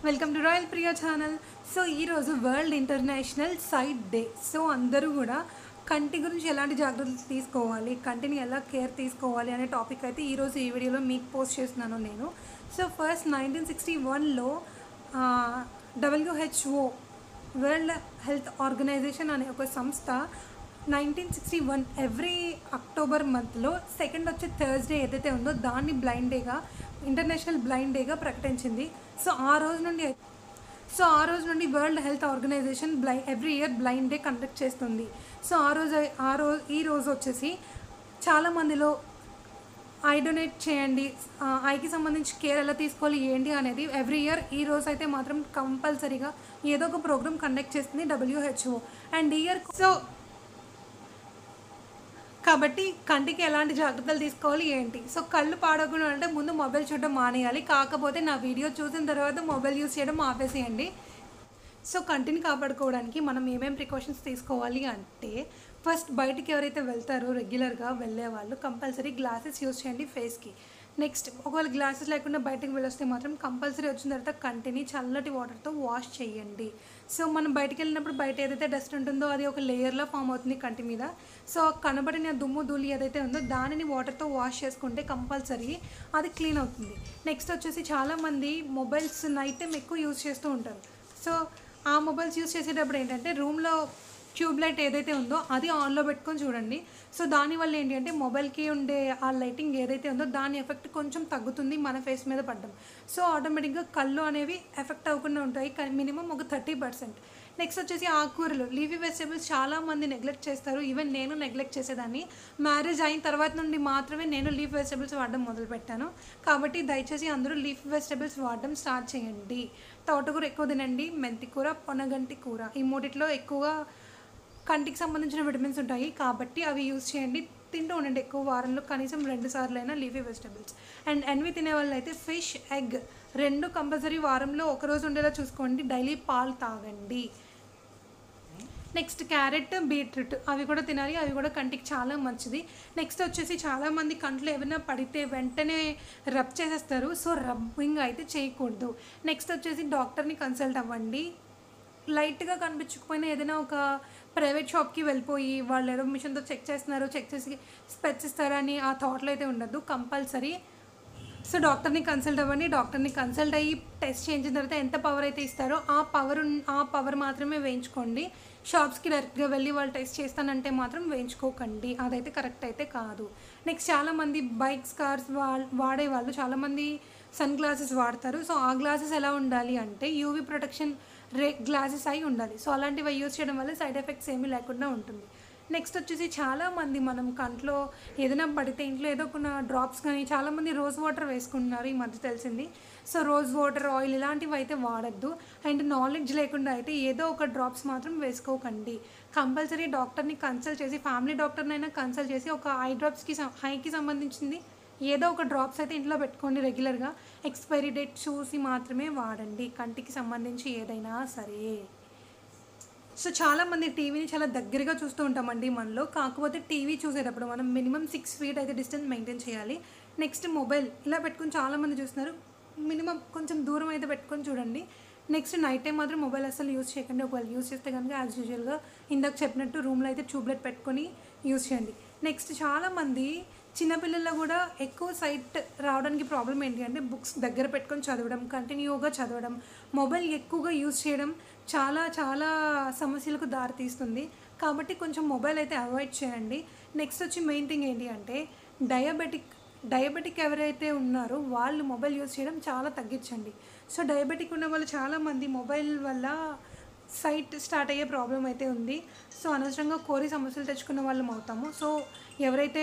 welcome to Royal Priya channel so ఈరోజు world international sight day so అందరూ కూడా కంటి గురించి ఎలాంటి జాగ్రత్తలు తీసుకోవాలి కంటిని ఎలా కేర్ తీసుకోవాలి అనే టాపిక్ అయితే ఈరోజు ఈ వీడియోలో మీకు పోస్ట్ చేస్తున్నాను నేను సో ఫస్ట్ నైన్టీన్ సిక్స్టీ వన్లో డబ్ల్యూహెచ్ఓ వరల్డ్ హెల్త్ ఆర్గనైజేషన్ అనే ఒక సంస్థ nineteen sixty one every October మంత్లో సెకండ్ వచ్చే థర్స్డే ఏదైతే ఉందో దాన్ని బ్లైండ్ డేగా ఇంటర్నేషనల్ బ్లైండ్ డేగా ప్రకటించింది సో ఆ రోజు నుండి సో ఆ రోజు నుండి వరల్డ్ హెల్త్ ఆర్గనైజేషన్ బ్లై every year blind day conduct చేస్తుంది సో ఆ రోజు ఆ రోజు ఈ రోజు వచ్చేసి చాలా మందిలో ఐ డొనేట్ చేయండి ఆ, ఐకి సంబంధించి కేర్ ఎలా తీసుకోవాలి ఏంటి అనేది ఎవ్రీ ఇయర్ ఈ రోజు అయితే మాత్రం కంపల్సరీగా ఏదో ఒక ప్రోగ్రామ్ కండక్ట్ చేస్తుంది డబ్ల్యూహెచ్ఓ అండ్ ఇయర్ సో కాబట్టి కంటికి ఎలాంటి జాగ్రత్తలు తీసుకోవాలి ఏంటి సో కళ్ళు పాడకుండా అంటే ముందు మొబైల్ చూడడం మానేయాలి కాకపోతే నా వీడియో చూసిన తర్వాత మొబైల్ యూస్ చేయడం ఆపేసేయండి సో కంటిని కాపాడుకోవడానికి మనం ఏమేం ప్రికాషన్స్ తీసుకోవాలి అంటే ఫస్ట్ బయటికి ఎవరైతే వెళ్తారో రెగ్యులర్గా వెళ్ళే వాళ్ళు కంపల్సరీ గ్లాసెస్ యూస్ చేయండి ఫేస్కి నెక్స్ట్ ఒకవేళ గ్లాసెస్ లేకుండా బయటకు వెళ్ళొస్తే మాత్రం కంపల్సరీ వచ్చిన తర్వాత కంటిని చల్లటి వాటర్తో వాష్ చేయండి సో మనం బయటికి వెళ్ళినప్పుడు బయట ఏదైతే డస్ట్ ఉంటుందో అది ఒక లేయర్లో ఫామ్ అవుతుంది కంటి మీద సో కనబడిన దుమ్ము ధూళి ఏదైతే ఉందో దానిని వాటర్తో వాష్ చేసుకుంటే కంపల్సరీ అది క్లీన్ అవుతుంది నెక్స్ట్ వచ్చేసి చాలామంది మొబైల్స్ నైట్ టైం ఎక్కువ యూజ్ చేస్తూ ఉంటారు సో ఆ మొబైల్స్ యూజ్ చేసేటప్పుడు ఏంటంటే రూమ్లో ట్యూబ్ లైట్ ఏదైతే ఉందో అది ఆన్లో పెట్టుకొని చూడండి సో దానివల్ల ఏంటి అంటే మొబైల్కి ఉండే ఆ లైటింగ్ ఏదైతే ఉందో దాని ఎఫెక్ట్ కొంచెం తగ్గుతుంది మన ఫేస్ మీద పడ్డం సో ఆటోమేటిక్గా కళ్ళు అనేవి ఎఫెక్ట్ అవ్వకుండా ఉంటాయి మినిమం ఒక థర్టీ పర్సెంట్ నెక్స్ట్ వచ్చేసి ఆకుకూరలు లీఫీ వెజిటేబుల్స్ చాలా మంది నెగ్లెక్ట్ చేస్తారు ఈవెన్ నేను నెగ్లెక్ట్ చేసేదాన్ని మ్యారేజ్ అయిన తర్వాత నుండి మాత్రమే నేను లీఫ్ వెజిటేబుల్స్ వాడడం మొదలుపెట్టాను కాబట్టి దయచేసి అందరూ లీఫ్ వెజిటేబుల్స్ వాడడం స్టార్ట్ చేయండి తోటకూర ఎక్కువ తినండి మెంతి కూర పొనగంటి కూర ఈ మూడిట్లో ఎక్కువగా కంటికి సంబంధించిన విటమిన్స్ ఉంటాయి కాబట్టి అవి యూస్ చేయండి తింటూ ఉండండి ఎక్కువ వారంలో కనీసం రెండు సార్లు అయినా లీఫీ వెజిటబుల్స్ అండ్ ఎన్వి తినే వాళ్ళు అయితే ఫిష్ ఎగ్ రెండు కంపల్సరీ వారంలో ఒక రోజు ఉండేలా చూసుకోండి డైలీ పాలు తాగండి నెక్స్ట్ క్యారెట్ బీట్రూట్ అవి కూడా తినాలి అవి కూడా కంటికి చాలా మంచిది నెక్స్ట్ వచ్చేసి చాలామంది కంట్లో ఏమైనా పడితే వెంటనే రబ్ చేసేస్తారు సో రబ్బింగ్ అయితే చేయకూడదు నెక్స్ట్ వచ్చేసి డాక్టర్ని కన్సల్ట్ అవ్వండి లైట్గా కనిపించకపోయినా ఏదైనా ఒక ప్రైవేట్ షాప్కి వెళ్ళిపోయి వాళ్ళు ఏదో మిషన్తో చెక్ చేస్తున్నారు చెక్ చేసి స్పెట్స్ ఇస్తారని ఆ థాట్లో అయితే ఉండదు కంపల్సరీ సో డాక్టర్ని కన్సల్ట్ అవ్వండి డాక్టర్ని కన్సల్ట్ అయ్యి టెస్ట్ చేయించిన తర్వాత ఎంత పవర్ అయితే ఇస్తారో ఆ పవర్ ఆ పవర్ మాత్రమే వేయించుకోండి షాప్స్కి డైరెక్ట్గా వెళ్ళి వాళ్ళు టెస్ట్ చేస్తానంటే మాత్రం వేయించుకోకండి అదైతే కరెక్ట్ అయితే కాదు నెక్స్ట్ చాలామంది బైక్స్ కార్స్ వా వాడే వాళ్ళు చాలామంది సన్ గ్లాసెస్ వాడతారు సో ఆ గ్లాసెస్ ఎలా ఉండాలి అంటే యూవీ ప్రొటెక్షన్ రే గ్లాసెస్ అయి ఉండాలి సో అలాంటివి యూజ్ చేయడం వల్ల సైడ్ ఎఫెక్ట్స్ ఏమీ లేకుండా ఉంటుంది నెక్స్ట్ వచ్చేసి చాలామంది మనం కంట్లో ఏదైనా పడితే ఇంట్లో ఏదో కొన్ని డ్రాప్స్ కానీ చాలామంది రోజ్ వాటర్ వేసుకుంటున్నారు ఈ మధ్య తెలిసింది సో రోజ్ వాటర్ ఆయిల్ ఇలాంటివి అయితే వాడద్దు అండ్ నాలెడ్జ్ లేకుండా అయితే ఏదో ఒక డ్రాప్స్ మాత్రం వేసుకోకండి కంపల్సరీ డాక్టర్ని కన్సల్ట్ చేసి ఫ్యామిలీ డాక్టర్నైనా కన్సల్ట్ చేసి ఒక ఐ డ్రాప్స్కి హైకి సంబంధించింది ఏదో ఒక డ్రాప్స్ అయితే ఇంట్లో పెట్టుకోండి రెగ్యులర్గా ఎక్స్పైరీ డేట్ చూసి మాత్రమే వాడండి కంటికి సంబంధించి ఏదైనా సరే సో చాలామంది టీవీని చాలా దగ్గరగా చూస్తూ ఉంటామండి మనలో కాకపోతే టీవీ చూసేటప్పుడు మనం మినిమం సిక్స్ ఫీట్ అయితే డిస్టెన్స్ మెయింటైన్ చేయాలి నెక్స్ట్ మొబైల్ ఇలా పెట్టుకుని చాలామంది చూస్తున్నారు మినిమం కొంచెం దూరం అయితే పెట్టుకొని చూడండి నెక్స్ట్ నైట్ టైం మాత్రం మొబైల్ అసలు యూస్ చేయకండి ఒకవేళ యూస్ చేస్తే కనుక యాజ్ యూజువల్గా ఇందాక చెప్పినట్టు రూమ్లో అయితే ట్యూబ్లెట్ పెట్టుకొని యూస్ చేయండి నెక్స్ట్ చాలామంది చిన్నపిల్లల్లో కూడా ఎక్కువ సైట్ రావడానికి ప్రాబ్లం ఏంటి అంటే బుక్స్ దగ్గర పెట్టుకొని చదవడం కంటిన్యూగా చదవడం మొబైల్ ఎక్కువగా యూజ్ చేయడం చాలా చాలా సమస్యలకు దారితీస్తుంది కాబట్టి కొంచెం మొబైల్ అయితే అవాయిడ్ చేయండి నెక్స్ట్ వచ్చి మెయిన్ థింగ్ ఏంటి అంటే డయాబెటిక్ డయాబెటిక్ ఎవరైతే ఉన్నారో వాళ్ళు మొబైల్ యూజ్ చేయడం చాలా తగ్గించండి సో డయాబెటిక్ ఉన్న వాళ్ళు చాలామంది మొబైల్ వల్ల సైట్ స్టార్ట్ అయ్యే ప్రాబ్లం అయితే ఉంది సో అనవసరంగా కోరి సమస్యలు తెచ్చుకున్న వాళ్ళం అవుతాము సో ఎవరైతే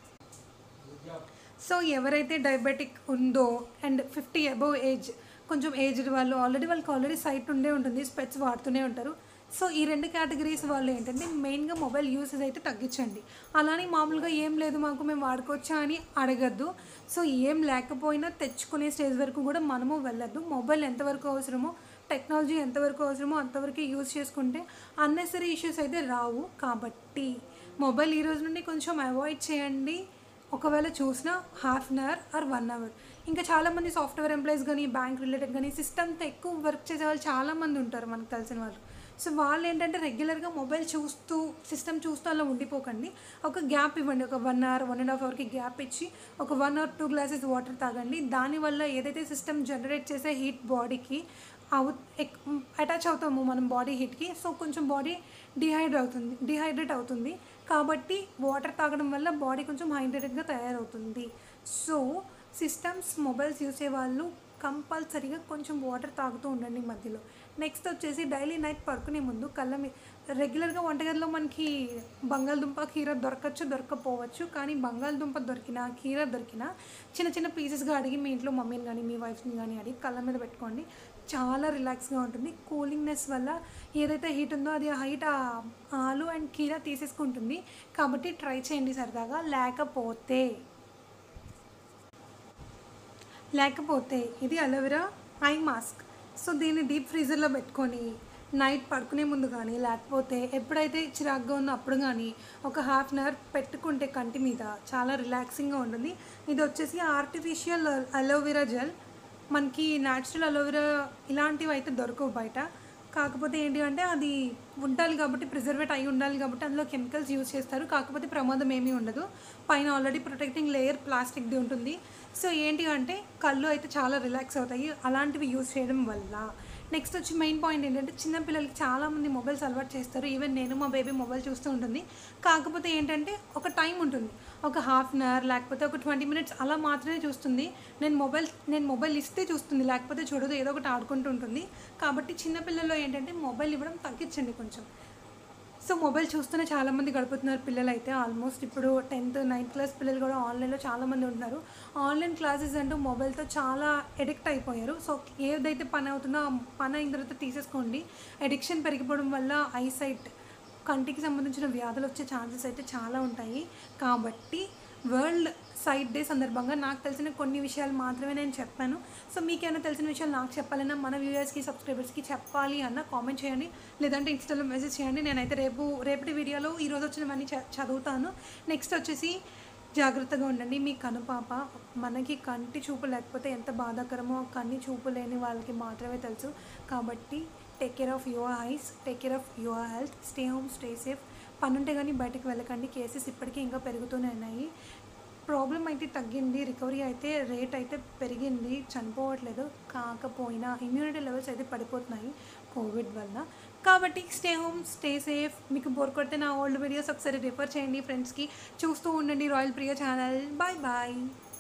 సో ఎవరైతే డయాబెటిక్ ఉందో అండ్ ఫిఫ్టీ అబవ్ ఏజ్ కొంచెం ఏజ్డ్ వాళ్ళు ఆల్రెడీ వాళ్ళకి ఆల్రెడీ సైట్ ఉండే ఉంటుంది స్పెట్స్ వాడుతూనే ఉంటారు సో ఈ రెండు కేటగిరీస్ వాళ్ళు ఏంటంటే మెయిన్గా మొబైల్ యూసేజ్ అయితే తగ్గించండి అలానే మామూలుగా ఏం లేదు మాకు మేము వాడుకోవచ్చా అని అడగద్దు సో ఏం లేకపోయినా తెచ్చుకునే స్టేజ్ వరకు కూడా మనము వెళ్ళొద్దు మొబైల్ ఎంతవరకు అవసరమో టెక్నాలజీ ఎంతవరకు అవసరమో అంతవరకు యూజ్ చేసుకుంటే అన్నెసరీ ఇష్యూస్ అయితే రావు కాబట్టి మొబైల్ ఈ రోజు నుండి కొంచెం అవాయిడ్ చేయండి ఒకవేళ చూసినా half an hour or one hour ఇంకా చాలామంది సాఫ్ట్వేర్ ఎంప్లాయీస్ కానీ బ్యాంక్ రిలేటెడ్ కానీ సిస్టమ్తో ఎక్కువ వర్క్ చేసే వాళ్ళు చాలామంది ఉంటారు మనకు తెలిసిన వాళ్ళు సో వాళ్ళు ఏంటంటే రెగ్యులర్గా మొబైల్ చూస్తూ సిస్టమ్ చూస్తూ అలా ఉండిపోకండి ఒక గ్యాప్ ఇవ్వండి ఒక one hour one and half అవర్కి గ్యాప్ ఇచ్చి ఒక one hour two glasses water తాగండి దానివల్ల ఏదైతే సిస్టమ్ జనరేట్ చేసే హీట్ బాడీకి అవు అటాచ్ అవుతాము మనం బాడీ హీట్కి సో కొంచెం బాడీ డిహైడ్రేట్ అవుతుంది డిహైడ్రేట్ అవుతుంది కాబట్టి వాటర్ తాగడం వల్ల బాడీ కొంచెం హైడ్రేటెడ్గా తయారవుతుంది సో సిస్టమ్స్ మొబైల్స్ యూస్ చేసే వాళ్ళు కంపల్సరీగా కొంచెం వాటర్ తాగుతూ ఉండండి మధ్యలో నెక్స్ట్ వచ్చేసి డైలీ నైట్ పడుకునే ముందు కళ్ళ మీ రెగ్యులర్గా వంటగదిలో మనకి బంగాళదుంప కీర దొరకచ్చు దొరకపోవచ్చు కానీ బంగాళదుంప దొరికినా కీర దొరికినా చిన్న చిన్న పీసెస్గా అడిగి మీ ఇంట్లో మమ్మీని కానీ మీ వైఫ్ని కానీ అడిగి కళ్ళ మీద పెట్టుకోండి చాలా రిలాక్స్గా ఉంటుంది కూలింగ్నెస్ వల్ల ఏదైతే హీట్ ఉందో అది ఆ హీట్ ఆ ఆలు అండ్ కీర తీసేసుకుంటుంది కాబట్టి ట్రై చేయండి సరదాగా లేకపోతే లేకపోతే ఇది అలోవెరా ఐ మాస్క్ సో దీన్ని డీప్ ఫ్రీజర్లో పెట్టుకొని నైట్ పడుకునే ముందు కానీ లేకపోతే ఎప్పుడైతే చిరాగ్గా ఉందో అప్పుడు కానీ ఒక హాఫ్ అన్ అవర్ పెట్టుకుంటే కంటి మీద చాలా రిలాక్సింగ్గా ఉంటుంది ఇది వచ్చేసి ఆర్టిఫిషియల్ అలోవెరా జెల్ మనకి న్యాచురల్ అలోవెరా ఇలాంటివి అయితే దొరకవు బయట కాకపోతే ఏంటి అంటే అది ఉండాలి కాబట్టి ప్రిజర్వేట్ అయి ఉండాలి కాబట్టి అందులో కెమికల్స్ యూజ్ చేస్తారు కాకపోతే ప్రమాదం ఏమీ ఉండదు పైన ఆల్రెడీ ప్రొటెక్టింగ్ లేయర్ ప్లాస్టిక్ది ఉంటుంది సో ఏంటి అంటే కళ్ళు అయితే చాలా రిలాక్స్ అవుతాయి అలాంటివి యూజ్ చేయడం వల్ల నెక్స్ట్ వచ్చి మెయిన్ పాయింట్ ఏంటంటే చిన్నపిల్లలకి చాలామంది మొబైల్స్ అలవాటు చేస్తారు ఈవెన్ నేను మా బేబీ మొబైల్ చూస్తూ ఉంటుంది కాకపోతే ఏంటంటే ఒక టైం ఉంటుంది ఒక హాఫ్ అన్ అవర్ లేకపోతే ఒక ట్వంటీ మినిట్స్ అలా మాత్రమే చూస్తుంది నేను మొబైల్ నేను మొబైల్ ఇస్తే చూస్తుంది లేకపోతే చూడదు ఏదో ఒకటి ఆడుకుంటూ ఉంటుంది కాబట్టి చిన్నపిల్లల్లో ఏంటంటే మొబైల్ ఇవ్వడం తగ్గించండి కొంచెం సో మొబైల్ చూస్తూనే చాలామంది గడుపుతున్నారు పిల్లలు అయితే ఆల్మోస్ట్ ఇప్పుడు టెన్త్ నైన్త్ క్లాస్ పిల్లలు కూడా ఆన్లైన్లో చాలామంది ఉంటున్నారు ఆన్లైన్ క్లాసెస్ అంటూ మొబైల్తో చాలా ఎడిక్ట్ అయిపోయారు సో ఏదైతే పని అవుతుందో ఆ పని అయిన తర్వాత తీసేసుకోండి ఎడిక్షన్ పెరిగిపోవడం వల్ల ఐసైట్ కంటికి సంబంధించిన వ్యాధులు వచ్చే ఛాన్సెస్ అయితే చాలా ఉంటాయి కాబట్టి వరల్డ్ సైట్ డే సందర్భంగా నాకు తెలిసిన కొన్ని విషయాలు మాత్రమే నేను చెప్పాను సో మీకేమైనా తెలిసిన విషయాలు నాకు చెప్పాలన్నా మన వ్యూయర్స్కి సబ్స్క్రైబర్స్కి చెప్పాలి అన్న కామెంట్ చేయండి లేదంటే ఇన్స్టాలో మెసేజ్ చేయండి నేనైతే రేపు రేపటి వీడియోలో ఈరోజు వచ్చినవన్నీ చ- చదువుతాను నెక్స్ట్ వచ్చేసి జాగ్రత్తగా ఉండండి మీ కనుపాప మనకి కంటి చూపు లేకపోతే ఎంత బాధాకరమో కన్ని చూపు లేని వాళ్ళకి మాత్రమే తెలుసు కాబట్టి take care of your eyes take care of your health stay home stay safe పనుంటే కానీ బయటకు వెళ్ళకండి కేసెస్ ఇప్పటికీ ఇంకా పెరుగుతూనే ఉన్నాయి ప్రాబ్లం అయితే తగ్గింది రికవరీ అయితే రేట్ అయితే పెరిగింది చనిపోవట్లేదు కాకపోయినా ఇమ్యూనిటీ లెవెల్స్ అయితే పడిపోతున్నాయి కోవిడ్ వల్ల కాబట్టి స్టే హోమ్ స్టే సేఫ్ మీకు బోర్ కొడితే నా ఓల్డ్ వీడియోస్ ఒకసారి రిఫర్ చేయండి ఫ్రెండ్స్కి చూస్తూ ఉండండి royal Priya channel bye bye